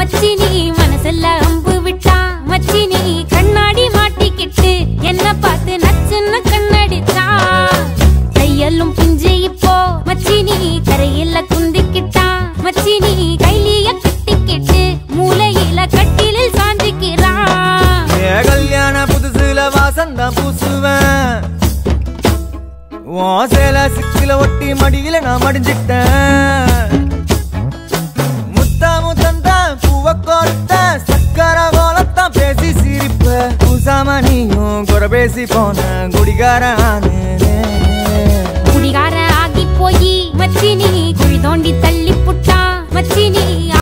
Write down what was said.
மச்சினி மனசுல அம்பு விட்டான் மச்சினி கண்ணாடி மாட்டிக்கிட்டு என்ன பார்த்து நச்சுன்னு கண்ணடிச்சான் கையெல்லும் பிஞ்சு இப்போ மச்சினி கரையில குந்திக்கிட்டான் மச்சினி கைலிய கட்டிக்கிட்டு மூலையில கட்டிலில் சாஞ்சிக்கிறான் ஏ கல்யாண புதுசுல வாசந்தான் பூசுவேன் உன் சேல சிக்கில ஒட்டி மடியில நான் மடிஞ்சிட்டேன் முத்தா முத்தந்தா பூவ கோர்த்த சக்கர கோலத்தான் பேசி சிரிப்ப பூசாம நீயும் குறை பேசி போன குடிகார குடிகார ஆகி போய் மச்சினி குழி தோண்டி தள்ளி புட்டான் மச்சினி